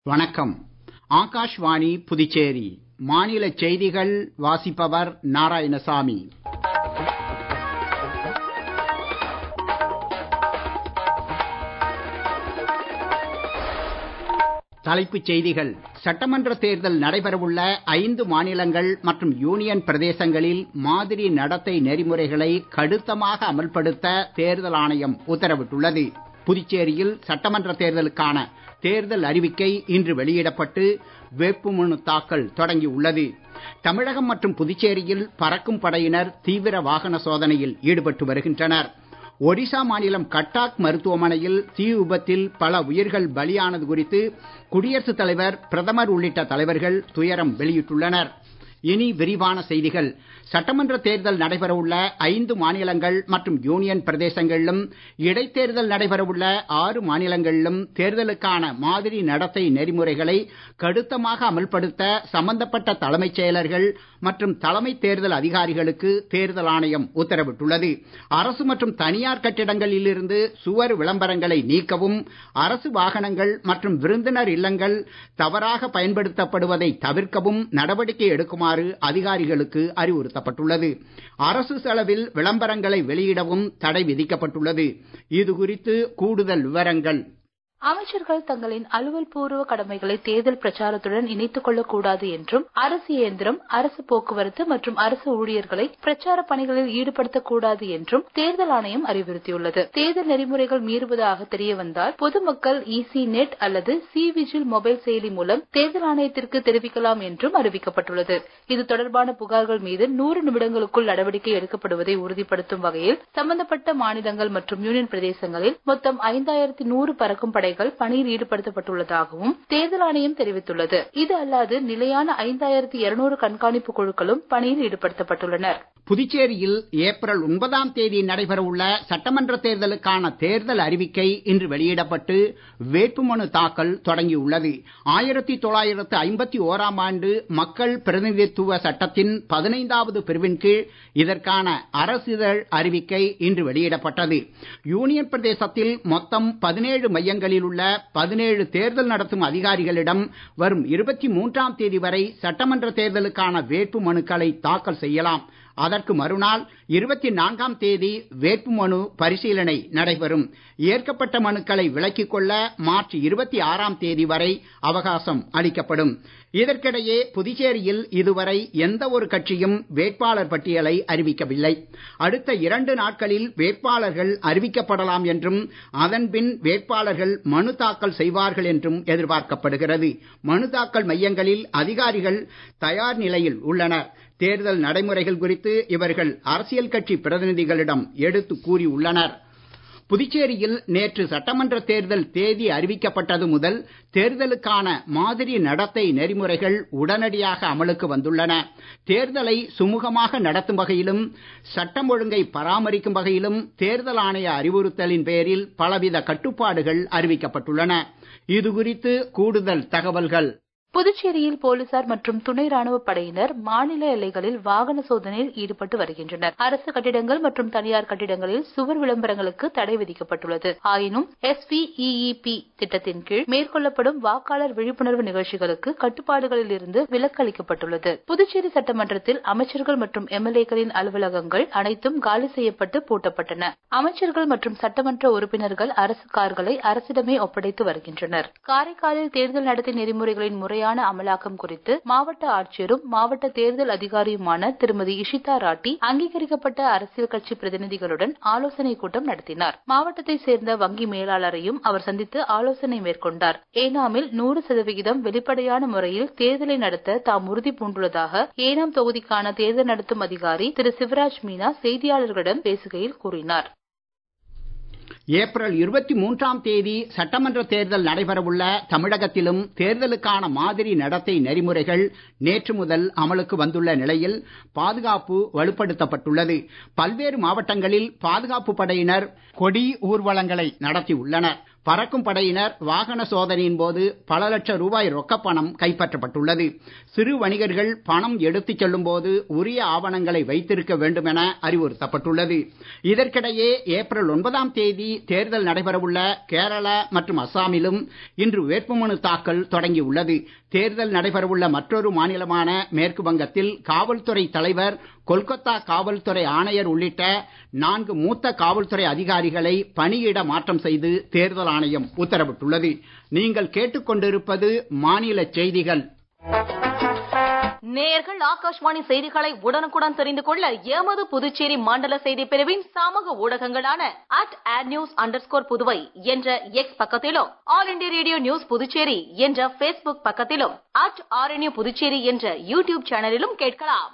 வணக்கம் ஆகாஷ்வாணி புதுச்சேரி மாநிலச் செய்திகள் வாசிப்பவர் நாராயணசாமி தலைப்புச் செய்திகள் சட்டமன்ற தேர்தல் நடைபெறவுள்ள ஐந்து மாநிலங்கள் மற்றும் யூனியன் பிரதேசங்களில் மாதிரி நடத்தை நெறிமுறைகளை கடுத்தமாக அமல்படுத்த தேர்தல் ஆணையம் உத்தரவிட்டுள்ளது புதுச்சேரியில் சட்டமன்ற தேர்தலுக்கான தேர்தல் அறிவிக்கை இன்று வெளியிடப்பட்டு வேட்புமனு தாக்கல் தொடங்கியுள்ளது தமிழகம் மற்றும் புதுச்சேரியில் பறக்கும் படையினர் தீவிர வாகன சோதனையில் ஈடுபட்டு வருகின்றனர் ஒடிசா மாநிலம் கட்டாக் மருத்துவமனையில் தீ விபத்தில் பல உயிர்கள் பலியானது குறித்து குடியரசுத் தலைவர் பிரதமர் உள்ளிட்ட தலைவர்கள் துயரம் வெளியிட்டுள்ளனர் இனி விரிவான செய்திகள் சட்டமன்ற தேர்தல் நடைபெறவுள்ள ஐந்து மாநிலங்கள் மற்றும் யூனியன் பிரதேசங்களிலும் இடைத்தேர்தல் நடைபெறவுள்ள ஆறு மாநிலங்களிலும் தேர்தலுக்கான மாதிரி நடத்தை நெறிமுறைகளை கடுத்தமாக அமல்படுத்த சம்பந்தப்பட்ட தலைமைச் செயலர்கள் மற்றும் தலைமை தேர்தல் அதிகாரிகளுக்கு தேர்தல் ஆணையம் உத்தரவிட்டுள்ளது அரசு மற்றும் தனியார் கட்டிடங்களில் இருந்து சுவர் விளம்பரங்களை நீக்கவும் அரசு வாகனங்கள் மற்றும் விருந்தினர் இல்லங்கள் தவறாக பயன்படுத்தப்படுவதை தவிர்க்கவும் நடவடிக்கை எடுக்குமாறு அதிகாரிகளுக்கு அறிவுறுத்தப்பட்டுள்ளது அரசு செலவில் விளம்பரங்களை வெளியிடவும் தடை விதிக்கப்பட்டுள்ளது இது குறித்து கூடுதல் விவரங்கள் அமைச்சர்கள் தங்களின் அலுவல் பூர்வ கடமைகளை தேர்தல் பிரச்சாரத்துடன் இணைத்துக் கொள்ளக் கூடாது என்றும் அரசு இயந்திரம் அரசு போக்குவரத்து மற்றும் அரசு ஊழியர்களை பிரச்சார பணிகளில் ஈடுபடுத்தக் கூடாது என்றும் தேர்தல் ஆணையம் அறிவுறுத்தியுள்ளது தேர்தல் நெறிமுறைகள் மீறுவதாக தெரிய வந்தால் பொதுமக்கள் இசி நெட் அல்லது சி விஜில் மொபைல் செயலி மூலம் தேர்தல் ஆணையத்திற்கு தெரிவிக்கலாம் என்றும் அறிவிக்கப்பட்டுள்ளது இது தொடர்பான புகார்கள் மீது நூறு நிமிடங்களுக்குள் நடவடிக்கை எடுக்கப்படுவதை உறுதிப்படுத்தும் வகையில் சம்பந்தப்பட்ட மாநிலங்கள் மற்றும் யூனியன் பிரதேசங்களில் மொத்தம் ஐந்தாயிரத்தி நூறு பறக்கும் படை படைகள் பணியில் ஈடுபடுத்தப்பட்டுள்ளதாகவும் தேர்தல் ஆணையம் தெரிவித்துள்ளது இது அல்லாது நிலையான ஐந்தாயிரத்தி இருநூறு கண்காணிப்பு குழுக்களும் பணியில் ஈடுபடுத்தப்பட்டுள்ளனர் புதுச்சேரியில் ஏப்ரல் ஒன்பதாம் தேதி நடைபெறவுள்ள சட்டமன்ற தேர்தலுக்கான தேர்தல் அறிவிக்கை இன்று வெளியிடப்பட்டு வேட்புமனு தாக்கல் தொடங்கியுள்ளது ஆயிரத்தி தொள்ளாயிரத்து ஐம்பத்தி ஓராம் ஆண்டு மக்கள் பிரதிநிதித்துவ சட்டத்தின் பதினைந்தாவது பிரிவின் கீழ் இதற்கான அரசிதழ் அறிவிக்கை இன்று வெளியிடப்பட்டது யூனியன் பிரதேசத்தில் மொத்தம் பதினேழு மையங்களில் உள்ள பதினேழு தேர்தல் நடத்தும் அதிகாரிகளிடம் வரும் இருபத்தி மூன்றாம் தேதி வரை சட்டமன்ற தேர்தலுக்கான வேட்பு மனுக்களை தாக்கல் செய்யலாம் அதற்கு மறுநாள் இருபத்தி நான்காம் தேதி வேட்புமனு பரிசீலனை நடைபெறும் ஏற்கப்பட்ட மனுக்களை விலக்கிக் கொள்ள மார்ச் இருபத்தி ஆறாம் தேதி வரை அவகாசம் அளிக்கப்படும் இதற்கிடையே புதுச்சேரியில் இதுவரை எந்த ஒரு கட்சியும் வேட்பாளர் பட்டியலை அறிவிக்கவில்லை அடுத்த இரண்டு நாட்களில் வேட்பாளர்கள் அறிவிக்கப்படலாம் என்றும் அதன்பின் வேட்பாளர்கள் மனு தாக்கல் செய்வார்கள் என்றும் எதிர்பார்க்கப்படுகிறது மனு தாக்கல் மையங்களில் அதிகாரிகள் தயார் நிலையில் உள்ளனர் தேர்தல் நடைமுறைகள் குறித்து இவர்கள் அரசியல் கட்சி பிரதிநிதிகளிடம் எடுத்து கூறி உள்ளனர் புதுச்சேரியில் நேற்று சட்டமன்ற தேர்தல் தேதி அறிவிக்கப்பட்டது முதல் தேர்தலுக்கான மாதிரி நடத்தை நெறிமுறைகள் உடனடியாக அமலுக்கு வந்துள்ளன தேர்தலை சுமூகமாக நடத்தும் வகையிலும் சட்டம் ஒழுங்கை பராமரிக்கும் வகையிலும் தேர்தல் ஆணைய அறிவுறுத்தலின் பேரில் பலவித கட்டுப்பாடுகள் அறிவிக்கப்பட்டுள்ளன இது குறித்து கூடுதல் தகவல்கள் புதுச்சேரியில் போலீசார் மற்றும் துணை ராணுவ படையினர் மாநில எல்லைகளில் வாகன சோதனையில் ஈடுபட்டு வருகின்றனர் அரசு கட்டிடங்கள் மற்றும் தனியார் கட்டிடங்களில் சுவர் விளம்பரங்களுக்கு தடை விதிக்கப்பட்டுள்ளது ஆயினும் எஸ்விஇஇபி திட்டத்தின் கீழ் மேற்கொள்ளப்படும் வாக்காளர் விழிப்புணர்வு நிகழ்ச்சிகளுக்கு கட்டுப்பாடுகளில் இருந்து விலக்கு அளிக்கப்பட்டுள்ளது புதுச்சேரி சட்டமன்றத்தில் அமைச்சர்கள் மற்றும் எம்எல்ஏக்களின் அலுவலகங்கள் அனைத்தும் காலி செய்யப்பட்டு பூட்டப்பட்டன அமைச்சர்கள் மற்றும் சட்டமன்ற உறுப்பினர்கள் அரசு கார்களை அரசிடமே ஒப்படைத்து வருகின்றனர் காரைக்காலில் தேர்தல் நடத்தை நெறிமுறைகளின் முறை முறையான அமலாக்கம் குறித்து மாவட்ட ஆட்சியரும் மாவட்ட தேர்தல் அதிகாரியுமான திருமதி இஷிதா ராட்டி அங்கீகரிக்கப்பட்ட அரசியல் கட்சி பிரதிநிதிகளுடன் ஆலோசனை கூட்டம் நடத்தினார் மாவட்டத்தை சேர்ந்த வங்கி மேலாளரையும் அவர் சந்தித்து ஆலோசனை மேற்கொண்டார் ஏனாமில் நூறு சதவிகிதம் வெளிப்படையான முறையில் தேர்தலை நடத்த தாம் உறுதி பூண்டுள்ளதாக ஏனாம் தொகுதிக்கான தேர்தல் நடத்தும் அதிகாரி திரு சிவராஜ் மீனா செய்தியாளர்களிடம் பேசுகையில் கூறினார் ஏப்ரல் இருபத்தி மூன்றாம் தேதி சட்டமன்ற தேர்தல் நடைபெறவுள்ள தமிழகத்திலும் தேர்தலுக்கான மாதிரி நடத்தை நெறிமுறைகள் நேற்று முதல் அமலுக்கு வந்துள்ள நிலையில் பாதுகாப்பு வலுப்படுத்தப்பட்டுள்ளது பல்வேறு மாவட்டங்களில் பாதுகாப்பு படையினர் கொடி ஊர்வலங்களை நடத்தி உள்ளனர் பறக்கும் படையினர் வாகன சோதனையின் போது பல லட்சம் ரூபாய் ரொக்கப்பணம் கைப்பற்றப்பட்டுள்ளது சிறு வணிகர்கள் பணம் எடுத்துச் செல்லும் போது உரிய ஆவணங்களை வைத்திருக்க வேண்டும் என அறிவுறுத்தப்பட்டுள்ளது இதற்கிடையே ஏப்ரல் ஒன்பதாம் தேதி தேர்தல் நடைபெறவுள்ள கேரளா மற்றும் அஸ்ஸாமிலும் இன்று வேட்புமனு தாக்கல் தொடங்கியுள்ளது தேர்தல் நடைபெறவுள்ள மற்றொரு மாநிலமான மேற்கு வங்கத்தில் காவல்துறை தலைவர் கொல்கத்தா காவல்துறை ஆணையர் உள்ளிட்ட நான்கு மூத்த காவல்துறை அதிகாரிகளை பணியிட மாற்றம் செய்து தேர்தல் ஆணையம் உத்தரவிட்டுள்ளது நீங்கள் கேட்டுக்கொண்டிருப்பது மாநில செய்திகள் நேயர்கள் ஆகாஷ்வாணி செய்திகளை உடனுக்குடன் தெரிந்து கொள்ள எமது புதுச்சேரி மண்டல செய்தி பிரிவின் சமூக ஊடகங்களான அட் ஆட் நியூஸ் அண்டர் புதுவை என்ற எக்ஸ் பக்கத்திலும் All India Radio News Puducherry என்ற பேஸ்புக் பக்கத்திலும் அட் ஆர்என்யூ புதுச்சேரி என்ற யூடியூப் சேனலிலும் கேட்கலாம்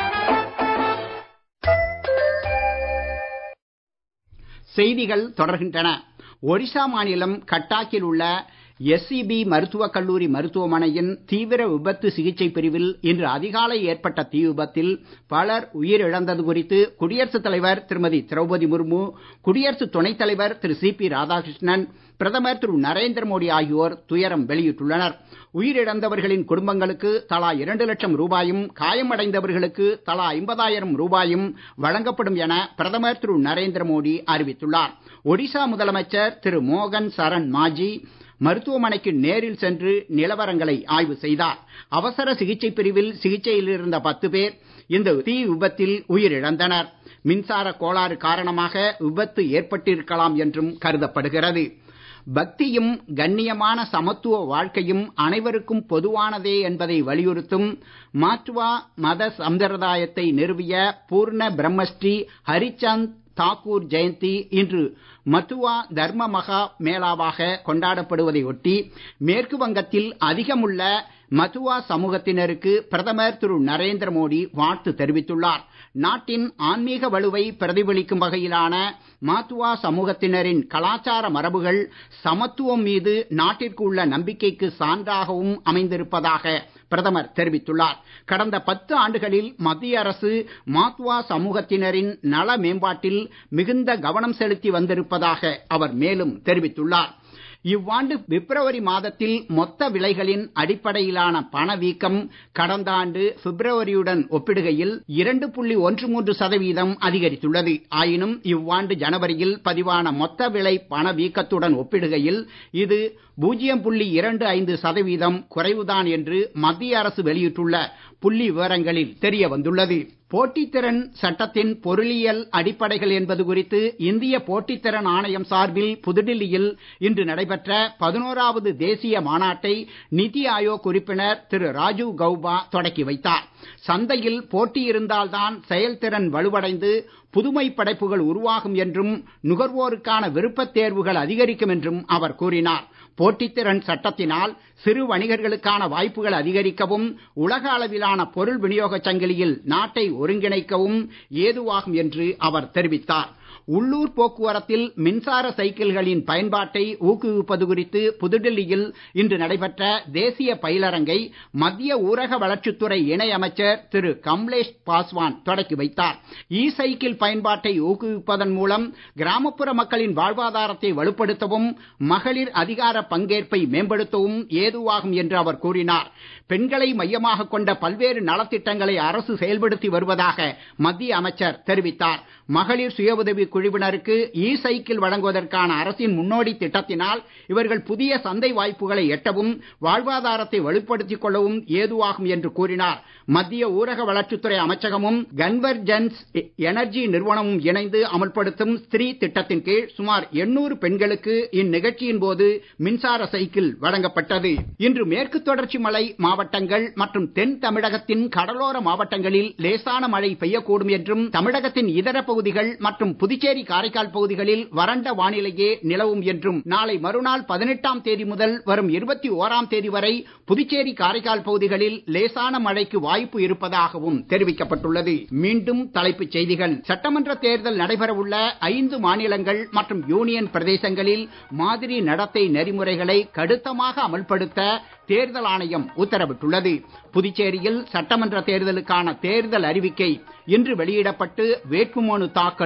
செய்திகள் தொடர்கின்றன ஒடிசா மாநிலம் கட்டாக்கில் உள்ள எஸ்சிபி மருத்துவக் கல்லூரி மருத்துவமனையின் தீவிர விபத்து சிகிச்சை பிரிவில் இன்று அதிகாலை ஏற்பட்ட தீ விபத்தில் பலர் உயிரிழந்தது குறித்து குடியரசுத் தலைவர் திருமதி திரௌபதி முர்மு குடியரசு துணைத் தலைவர் திரு சி பி ராதாகிருஷ்ணன் பிரதமர் திரு நரேந்திர மோடி ஆகியோர் துயரம் வெளியிட்டுள்ளனர் உயிரிழந்தவர்களின் குடும்பங்களுக்கு தலா இரண்டு லட்சம் ரூபாயும் காயமடைந்தவர்களுக்கு தலா ஐம்பதாயிரம் ரூபாயும் வழங்கப்படும் என பிரதமர் திரு நரேந்திர மோடி அறிவித்துள்ளார் ஒடிசா முதலமைச்சர் திரு மோகன் சரண் மாஜி மருத்துவமனைக்கு நேரில் சென்று நிலவரங்களை ஆய்வு செய்தார் அவசர சிகிச்சை பிரிவில் சிகிச்சையில் இருந்த பத்து பேர் இந்த தீ விபத்தில் உயிரிழந்தனர் மின்சார கோளாறு காரணமாக விபத்து ஏற்பட்டிருக்கலாம் என்றும் கருதப்படுகிறது பக்தியும் கண்ணியமான சமத்துவ வாழ்க்கையும் அனைவருக்கும் பொதுவானதே என்பதை வலியுறுத்தும் மாற்றுவா மத சம்பிரதாயத்தை நிறுவிய பூர்ண பிரம்மஸ்ரீ ஹரிச்சந்த் தாக்கூர் ஜெயந்தி இன்று மத்துவா தர்ம மகா மேளாவாக கொண்டாடப்படுவதை ஒட்டி மேற்கு வங்கத்தில் அதிகமுள்ள மதுவா சமூகத்தினருக்கு பிரதமர் திரு நரேந்திர மோடி வாழ்த்து தெரிவித்துள்ளார் நாட்டின் ஆன்மீக வலுவை பிரதிபலிக்கும் வகையிலான மாத்துவா சமூகத்தினரின் கலாச்சார மரபுகள் சமத்துவம் மீது நாட்டிற்கு உள்ள நம்பிக்கைக்கு சான்றாகவும் அமைந்திருப்பதாக பிரதமர் தெரிவித்துள்ளார் கடந்த பத்து ஆண்டுகளில் மத்திய அரசு மாத்வா சமூகத்தினரின் நல மேம்பாட்டில் மிகுந்த கவனம் செலுத்தி வந்திருப்பதாக அவர் மேலும் தெரிவித்துள்ளார் இவ்வாண்டு பிப்ரவரி மாதத்தில் மொத்த விலைகளின் அடிப்படையிலான பணவீக்கம் கடந்த ஆண்டு பிப்ரவரியுடன் ஒப்பிடுகையில் இரண்டு புள்ளி ஒன்று மூன்று சதவீதம் அதிகரித்துள்ளது ஆயினும் இவ்வாண்டு ஜனவரியில் பதிவான மொத்த விலை பணவீக்கத்துடன் ஒப்பிடுகையில் இது பூஜ்ஜியம் புள்ளி இரண்டு ஐந்து சதவீதம் குறைவுதான் என்று மத்திய அரசு வெளியிட்டுள்ள புள்ளி விவரங்களில் தெரிய வந்துள்ளது போட்டித்திறன் சட்டத்தின் பொருளியல் அடிப்படைகள் என்பது குறித்து இந்திய போட்டித்திறன் ஆணையம் சார்பில் புதுடில்லியில் இன்று நடைபெற்ற பதினோராவது தேசிய மாநாட்டை நிதி ஆயோக் உறுப்பினர் திரு ராஜீவ் கௌபா தொடக்கி வைத்தார் சந்தையில் போட்டி இருந்தால்தான் செயல்திறன் வலுவடைந்து புதுமை படைப்புகள் உருவாகும் என்றும் நுகர்வோருக்கான விருப்பத் தேர்வுகள் அதிகரிக்கும் என்றும் அவர் கூறினார் போட்டித்திறன் சட்டத்தினால் சிறு வணிகர்களுக்கான வாய்ப்புகள் அதிகரிக்கவும் உலக அளவிலான பொருள் விநியோகச் சங்கிலியில் நாட்டை ஒருங்கிணைக்கவும் ஏதுவாகும் என்று அவர் தெரிவித்தார் உள்ளூர் போக்குவரத்தில் மின்சார சைக்கிள்களின் பயன்பாட்டை ஊக்குவிப்பது குறித்து புதுடெல்லியில் இன்று நடைபெற்ற தேசிய பயிலரங்கை மத்திய ஊரக வளர்ச்சித்துறை இணை அமைச்சர் திரு கம்லேஷ் பாஸ்வான் தொடக்கி வைத்தார் இ சைக்கிள் பயன்பாட்டை ஊக்குவிப்பதன் மூலம் கிராமப்புற மக்களின் வாழ்வாதாரத்தை வலுப்படுத்தவும் மகளிர் அதிகார பங்கேற்பை மேம்படுத்தவும் ஏதுவாகும் என்று அவர் கூறினார் பெண்களை மையமாக கொண்ட பல்வேறு நலத்திட்டங்களை அரசு செயல்படுத்தி வருவதாக மத்திய அமைச்சர் தெரிவித்தார் மகளிர் சுய உதவி குழுவினருக்கு இ சைக்கிள் வழங்குவதற்கான அரசின் முன்னோடி திட்டத்தினால் இவர்கள் புதிய சந்தை வாய்ப்புகளை எட்டவும் வாழ்வாதாரத்தை வலுப்படுத்திக் கொள்ளவும் ஏதுவாகும் என்று கூறினார் மத்திய ஊரக வளர்ச்சித்துறை அமைச்சகமும் கன்வர்ஜென்ஸ் எனர்ஜி நிறுவனமும் இணைந்து அமல்படுத்தும் ஸ்திரீ திட்டத்தின் கீழ் சுமார் எண்ணூறு பெண்களுக்கு இந்நிகழ்ச்சியின் போது மின்சார சைக்கிள் வழங்கப்பட்டது இன்று மேற்கு தொடர்ச்சி மலை மாவட்டங்கள் மற்றும் தென் தமிழகத்தின் கடலோர மாவட்டங்களில் லேசான மழை பெய்யக்கூடும் என்றும் தமிழகத்தின் இதர பகுதிகள் மற்றும் புதுச்சேரி காரைக்கால் பகுதிகளில் வறண்ட வானிலையே நிலவும் என்றும் நாளை மறுநாள் பதினெட்டாம் தேதி முதல் வரும் இருபத்தி ஓராம் தேதி வரை புதுச்சேரி காரைக்கால் பகுதிகளில் லேசான மழைக்கு வாய்ப்பு இருப்பதாகவும் தெரிவிக்கப்பட்டுள்ளது மீண்டும் தலைப்புச் செய்திகள் சட்டமன்ற தேர்தல் நடைபெறவுள்ள ஐந்து மாநிலங்கள் மற்றும் யூனியன் பிரதேசங்களில் மாதிரி நடத்தை நெறிமுறைகளை கடுத்தமாக அமல்படுத்த தேர்தல் ஆணையம் உத்தரவிட்டுள்ளது புதுச்சேரியில் சட்டமன்ற தேர்தலுக்கான தேர்தல் அறிவிக்கை இன்று வெளியிடப்பட்டு வேட்புமனு தாக்கல் தொடங்கி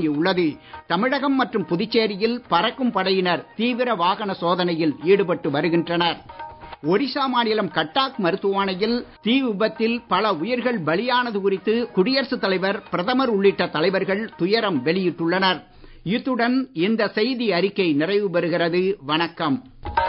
கூறியுள்ளது தமிழகம் மற்றும் புதுச்சேரியில் பறக்கும் படையினர் தீவிர வாகன சோதனையில் ஈடுபட்டு வருகின்றனர் ஒடிசா மாநிலம் கட்டாக் மருத்துவமனையில் தீ விபத்தில் பல உயிர்கள் பலியானது குறித்து குடியரசுத் தலைவர் பிரதமர் உள்ளிட்ட தலைவர்கள் துயரம் வெளியிட்டுள்ளனர் இத்துடன் இந்த செய்தி அறிக்கை நிறைவு பெறுகிறது வணக்கம்